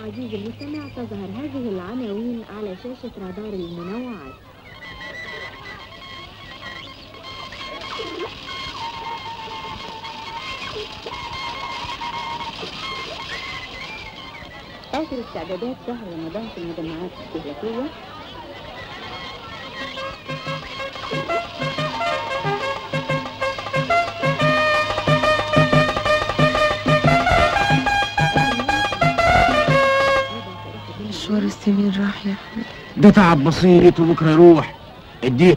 عزيزي المستمع تظهر هذه العناوين على شاشة رادار المنوعات آخر استعدادات شهر رمضان في المجمعات الاستهلاكية مشوار السنين راح يا احمد ده تعب بسيط وبكره يروح اديه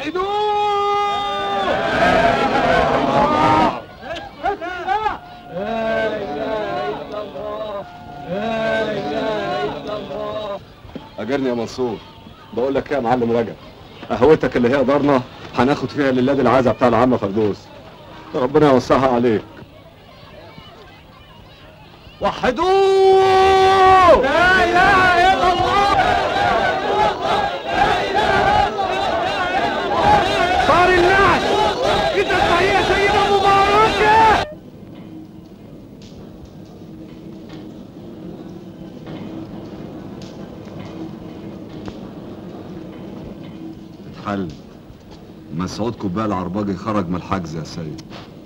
اجرني يا منصور بقول لك ايه يا معلم رجب قهوتك اللي هي دارنا هناخد فيها للاد العزا بتاع العم فردوس ربنا يوسعها عليك وحدوه لا اله الا الله صار الناس انت التحيه سيدنا مبارك اتحل مسعود كوبايه العرباجي خرج من الحجز يا سيد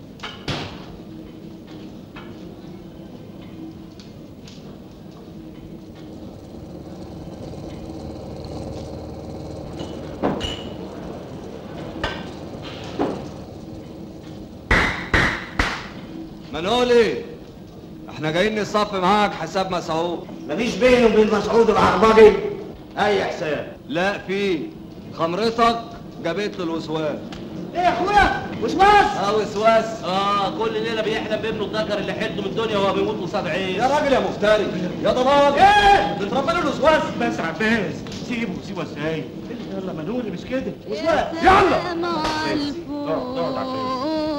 منولي احنا جايين نصفي معاك حساب مسعود مفيش بينه وبين مسعود العرباجي اي حساب لا في خمرتك جابت له الوسواس ايه يا اخويا وسواس اه وسواس اه كل ليله بيحلم بابنه الذكر اللي حلته من الدنيا وهو بيموت قصاد عين يا راجل يا مفتري يا ضلال ايه بتربي له الوسواس بس عباس سيبه سيبه ازاي يلا منولي مش كده يلا مع الفول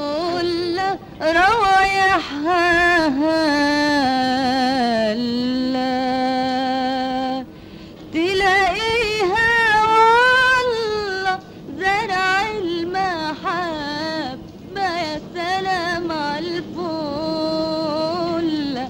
روايح هلا تلاقيها والله زرع المحبة يا سلام على الفل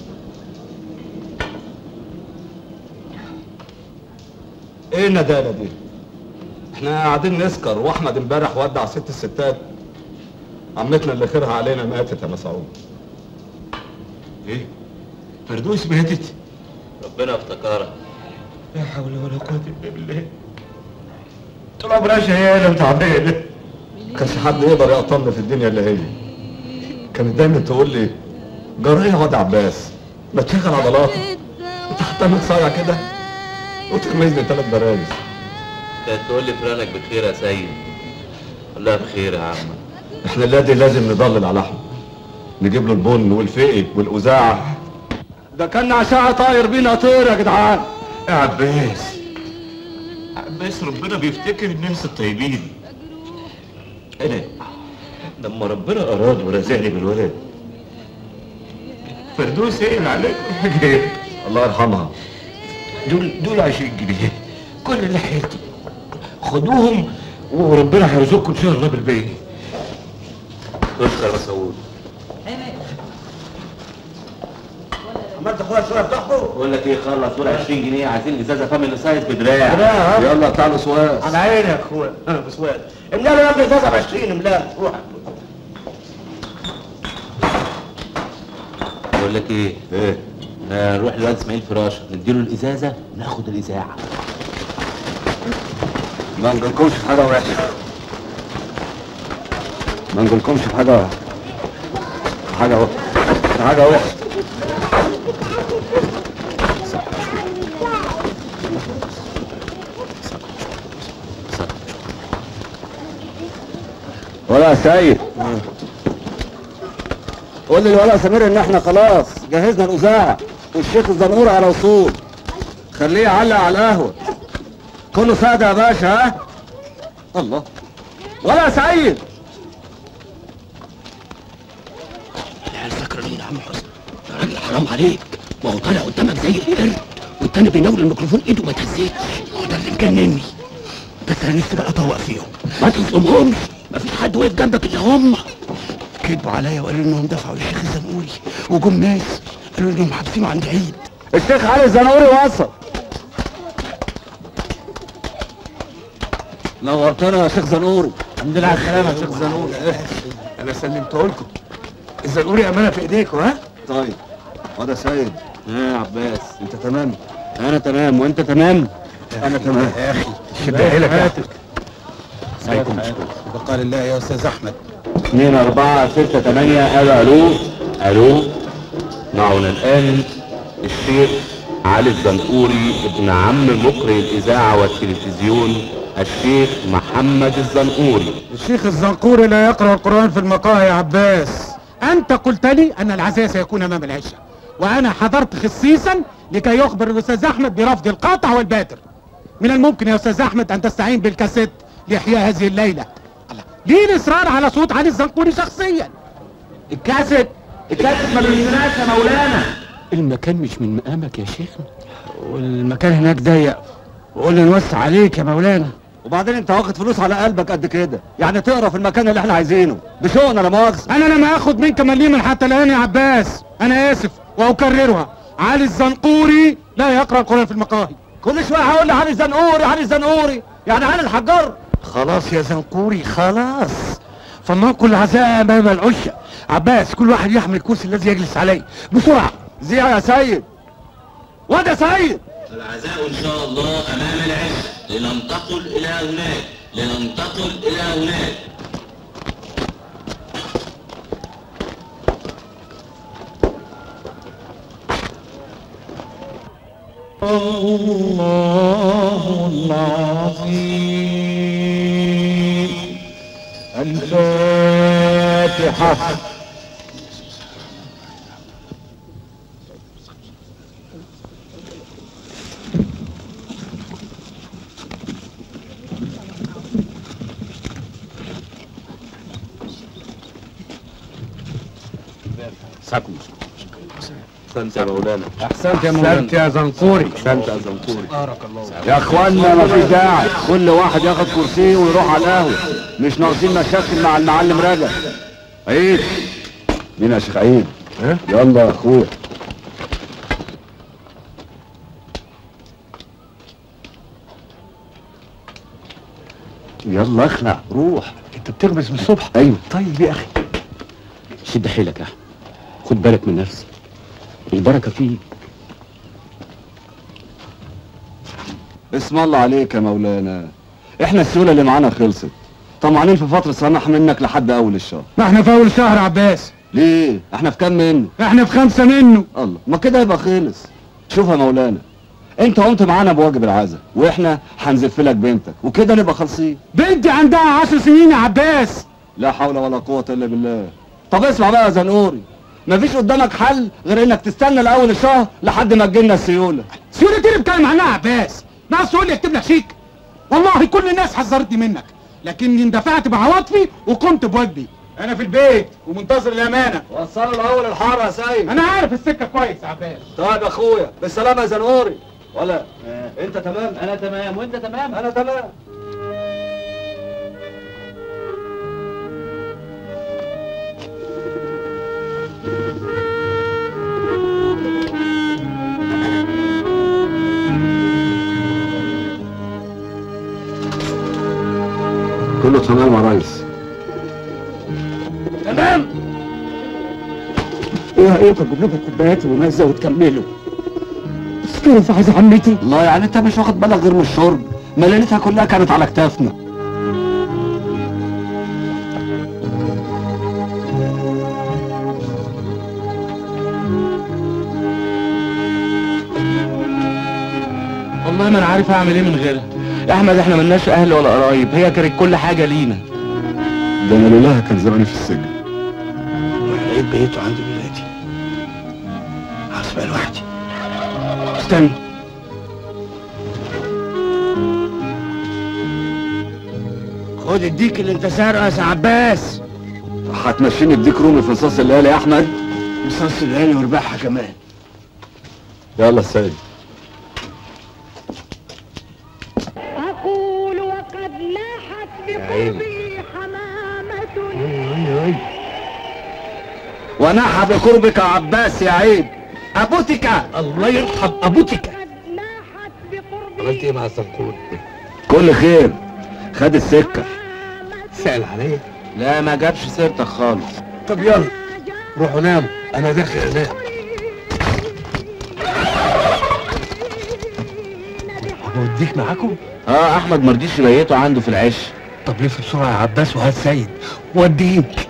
ايه الندالة دي احنا قاعدين نسكر واحمد امبارح ودع ست الستات عمتنا اللي خيرها علينا ماتت يا مسعود ايه فردوس ماتت ربنا افتكرها لا حول ولا قوة الا بالله طول عمرها شيالة وتعبانة كانش حد يقدر يقطمنا في الدنيا اللي هي كانت دايما تقول لي جرايه يا واد عباس ما تشغل عضلاتك وتحتمل صايع كده وتخمزني ثلاث برايز كانت تقول لي فلانك بخير يا سيد اقول لها بخير يا عم احنا اللادي لازم نضلل على احمد نجيب له البن والفقي والاذاعه ده كان عشاء طاير بينا طير يا جدعان يا عباس عباس ربنا بيفتكر الناس الطيبين انا لما ربنا اراد ورزقني بالولد فردوس هي اللي عليك حاجه الله يرحمها دول دول 20 جنيه كل اللي حيلتي خدوهم وربنا هيرزقكم ان شاء الله بالباقي اشكر يا مسعود عملت اخويا شويه بتاعته بقول لك ايه خلص دول 20 جنيه عايزين ازازه فاميلي سايز بدراع يلا بتاع الوسواس على عيني يا اخويا انا بسواد املا له يا ابني ازازه ب 20 املا روح بقول لك ايه ايه آه، نروح للواد اسماعيل فراشه نديله الازازه ناخد الاذاعه ما نقولكمش في حاجه وحشه ما نقولكمش في حاجه في حاجه وحشه في حاجه وحشه ولا يا سيد قول لي الولا سمير ان احنا خلاص جهزنا الاذاعه والشيخ الزنور على وصول خليه يعلق على القهوه كله سادة يا باشا ها الله ولا يا سعيد العيال فاكره مين يا عم حسن يا راجل حرام عليك ما هو طالع قدامك زي القرد والتاني بيناول الميكروفون ايده ما تهزتش هو ده اللي مجنني بس انا نفسي بقى اطوق فيهم ما تظلمهمش ما فيش حد واقف جنبك الا هم كذبوا عليا وقالوا انهم دفعوا للشيخ الزنقوري وجم ناس قالوا انهم حابسينه عند عيد الشيخ علي الزنوري وصل نورتنا يا شيخ زنوري الحمد لله على السلامه يا شيخ زنوري انا سلمته لكم الزنوري امانه في ايديكم ها طيب وده سيد ايه يا عباس انت تمام انا تمام وانت تمام انا تمام يا اخي شد حيلك يا اخي عليكم بقال الله يا استاذ احمد 2 4 6 8 الو الو الو معنا الان الشيخ علي الزنقوري ابن عم مقرئ الاذاعه والتلفزيون الشيخ محمد الزنقوري الشيخ الزنقوري لا يقرأ القرآن في المقاهي يا عباس أنت قلت لي أن العزاء سيكون أمام العشاء وأنا حضرت خصيصا لكي يخبر الأستاذ أحمد برفض القاطع والباتر من الممكن يا أستاذ أحمد أن تستعين بالكاسيت لإحياء هذه الليلة الله ليه الإصرار على صوت علي الزنقوري شخصيا الكاسيت الكاسيت ما بينزلهاش يا مولانا المكان مش من مقامك يا شيخنا والمكان هناك ضيق وقلنا نوسع عليك يا مولانا وبعدين انت واخد فلوس على قلبك قد كده يعني تقرا في المكان اللي احنا عايزينه بشوقنا لا مؤاخذه أنا لم أخذ منك مليما حتى الآن يا عباس أنا آسف وأكررها علي الزنقوري لا يقرأ القرآن في المقاهي كل شويه هقول لي علي زنقوري علي زنقوري يعني علي الحجار خلاص يا زنقوري خلاص فنان كل عزاء امام العشة عباس كل واحد يحمل الكرسي الذي يجلس عليه بسرعة زيع يا سيد وده سيد العزاء ان شاء الله امام العشاء لننتقل الى هناك لننتقل الى هناك الله العظيم الفاتحة ساكم احسنت يا مولانا احسنت يا احسنت يا زنقوري احسنت يا زنقوري يا اخوانا مفيش داعي كل واحد ياخد كرسيه ويروح على القهوه مش ناقصين مشاكل مع المعلم رجب عيد مين يا شيخ عيد ها؟ يلا يا اخويا يلا اخلع روح انت بتغمس من الصبح ايوه طيب يا اخي شد حيلك يا احمد خد بالك من نفسك البركه فيك اسم الله عليك يا مولانا احنا السيوله اللي معانا خلصت طمعانين في فتره سماح منك لحد اول الشهر ما احنا في اول شهر عباس ليه احنا في كام منه احنا في خمسة منه الله ما كده يبقى خلص شوف يا مولانا انت قمت معانا بواجب العزا واحنا هنزف لك بنتك وكده نبقى خالصين بنتي عندها عشر سنين يا عباس لا حول ولا قوه الا بالله طب اسمع بقى يا زنقوري مفيش قدامك حل غير انك تستنى لاول الشهر لحد ما تجيلنا السيوله سيولة اللي بتكلم عنها يا عباس ناقص تقول لي اكتب لك شيك والله كل الناس حذرتني منك لكني اندفعت بعواطفي وقمت بواجبي انا في البيت ومنتظر الامانه وصلوا الاول الحاره يا سيد انا عارف السكه كويس يا عباس طيب يا اخويا بالسلامه يا زنقوري ولا انت تمام انا تمام وانت تمام انا تمام كله تمام يا ريس تمام ايه رايكم اجيب لكم كوبايات ومزه وتكملوا بس كده في عايز عمتي الله يعني انت مش واخد بالك غير من الشرب ما ليلتها كلها كانت على كتافنا والله ما انا عارف اعمل ايه من غيرها يا احمد احنا ملناش اهل ولا قرايب هي كانت كل حاجه لينا ده انا لولاها كان زماني في السجن لقيت بيته عندي دلوقتي هسبق لوحدي استنى خد الديك اللي انت سارقه يا سي عباس هتمشيني بديك رومي في رصاص الليالي يا احمد رصاص العين ورباحها كمان يلا السيد أقول وقد لاحت بقربي حمامة ونحى بقربك يا عباس يا عيد ابوتيكا الله يرحم ابوتيكا قد لاحت بقربه عملت ايه مع الزنقور كل خير خد السكة سأل عليا لا ما جابش سيرتك خالص طب يلا روحوا ناموا انا داخل انام اوديك معاكم اه احمد مرضيش يبيته عنده في العش طب لف بسرعه يا عباس وهات سيد وديك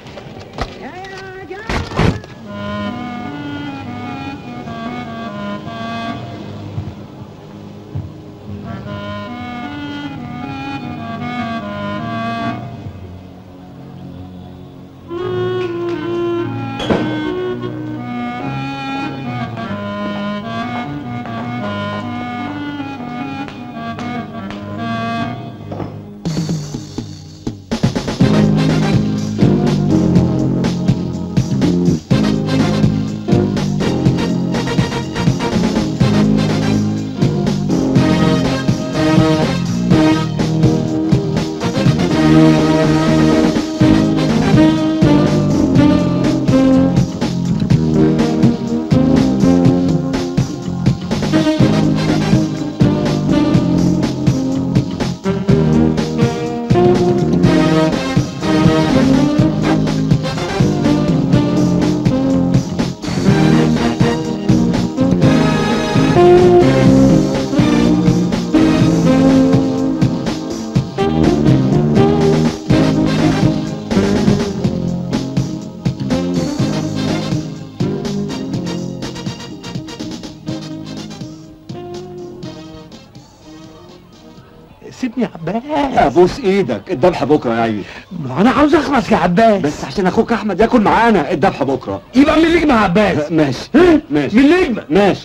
سيبني يا عباس ابوس ايدك الذبح بكره يا عيني ما انا عاوز اخلص يا عباس بس عشان اخوك احمد ياكل معانا الذبح بكره يبقى من نجمة يا عباس ماشي ها؟ ماشي من نجمة ماشي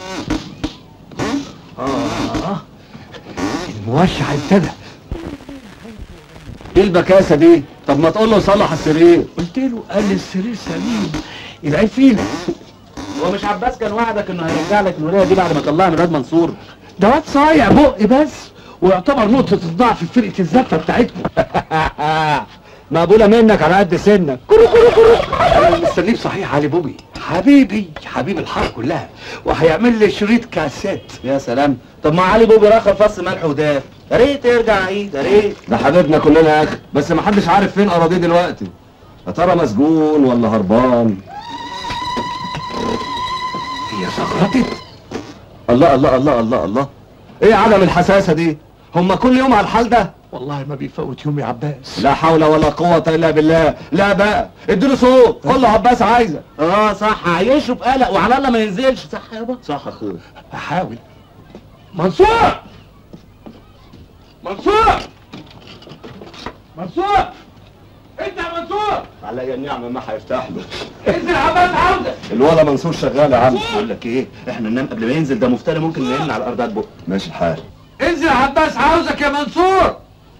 اه الموشح ابتدى ايه البكاسه دي طب ما تقول له صلح السرير قلت له قال لي السرير سليم العيب فينا هو مش عباس كان وعدك انه هيرجع لك الولايه دي بعد ما طلعها من راد منصور ده واد صايع بق بس ويعتبر نقطة الضعف في فرقة الزفة بتاعتكم مقبوله منك على قد سنك كرو كرو كرو انا مستنيه صحيح علي بوبي حبيبي حبيب الحاره كلها وهيعمل لي شريط كاسيت يا سلام طب ما علي بوبي رخى فص ملح وداف يا ريت يرجع عيد يا ريت ده حبيبنا كلنا يا اخي بس ما حدش عارف فين اراضيه دلوقتي يا ترى مسجون ولا هربان هي سقطت الله الله الله الله الله ايه عدم الحساسه دي هما كل يوم على الحال ده والله ما بيفوت يوم يا عباس لا حول ولا قوة إلا بالله لا بقى اديله صوت قول له عباس عايزة اه صح عيشه بقلق وعلى الله ما ينزلش صح يابا صح يا اخويا هحاول منصور منصور منصور انت يا منصور عليا النعمة ما هيفتح له انزل يا عباس عاوزك الولا منصور شغال يا عم بقول لك ايه احنا ننام قبل ما ينزل ده مفتري ممكن ننام على الارض بقى ماشي الحال انزل يا عباس عاوزك يا منصور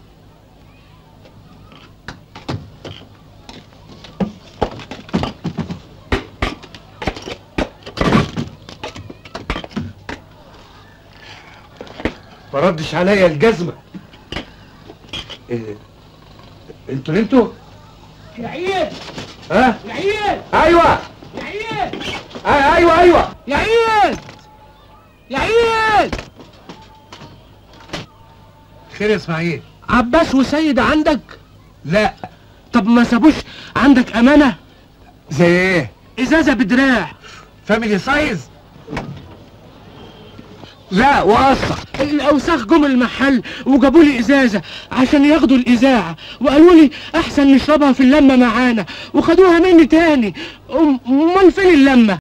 ما ردش عليا الجزمة ايه انتوا انتوا يا عيد ها يا عيد ايوه يا عيد أي- ايوه ايوه يا عيد يا عيد خير يا اسماعيل عباس وسيد عندك لا طب ما سابوش عندك امانه زي ايه ازازه بدراع فاميلي سايز لا وقصة الاوساخ جم المحل وجابوا لي ازازه عشان ياخدوا الاذاعه وقالوا لي احسن نشربها في اللمه معانا وخدوها مني تاني أم- امال فين اللمه